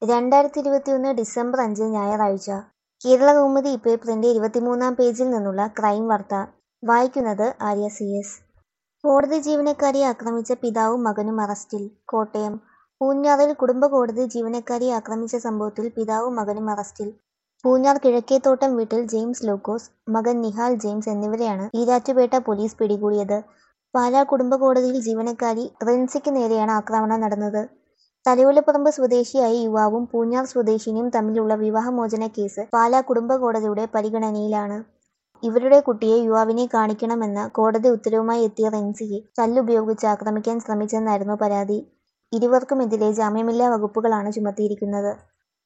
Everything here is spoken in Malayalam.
രണ്ടായിരത്തി ഇരുപത്തിയൊന്ന് ഡിസംബർ അഞ്ച് ഞായറാഴ്ച കേരളകൗമുദി പേപ്പറിന്റെ ഇരുപത്തിമൂന്നാം പേജിൽ നിന്നുള്ള ക്രൈം വാർത്ത വായിക്കുന്നത് ആര്യ സി എസ് കോടതി ജീവനക്കാരിയെ ആക്രമിച്ച പിതാവും മകനും അറസ്റ്റിൽ കോട്ടയം പൂഞ്ഞാറിൽ കുടുംബ കോടതി ജീവനക്കാരിയെ ആക്രമിച്ച സംഭവത്തിൽ പിതാവും മകനും അറസ്റ്റിൽ പൂഞ്ഞാർ കിഴക്കേത്തോട്ടം വീട്ടിൽ ജെയിംസ് ലൂക്കോസ് മകൻ നിഹാൽ ജെയിംസ് എന്നിവരെയാണ് ഈരാറ്റുപേട്ട പോലീസ് പിടികൂടിയത് പാലാ കുടുംബ കോടതിയിൽ ജീവനക്കാരി റിൻസിക്ക് നേരെയാണ് ആക്രമണം നടന്നത് തലയോലപ്പറമ്പ് സ്വദേശിയായ യുവാവും പൂഞ്ഞാർ സ്വദേശിനിയും തമ്മിലുള്ള വിവാഹമോചന കേസ് പാലാ കുടുംബ കോടതിയുടെ പരിഗണനയിലാണ് ഇവരുടെ കുട്ടിയെ യുവാവിനെ കാണിക്കണമെന്ന കോടതി ഉത്തരവുമായി എത്തിയ റിൻസിയെ കല്ലുപയോഗിച്ച് ആക്രമിക്കാൻ ശ്രമിച്ചെന്നായിരുന്നു പരാതി ഇരുവർക്കുമെതിരെ ജാമ്യമില്ലാ വകുപ്പുകളാണ് ചുമത്തിയിരിക്കുന്നത്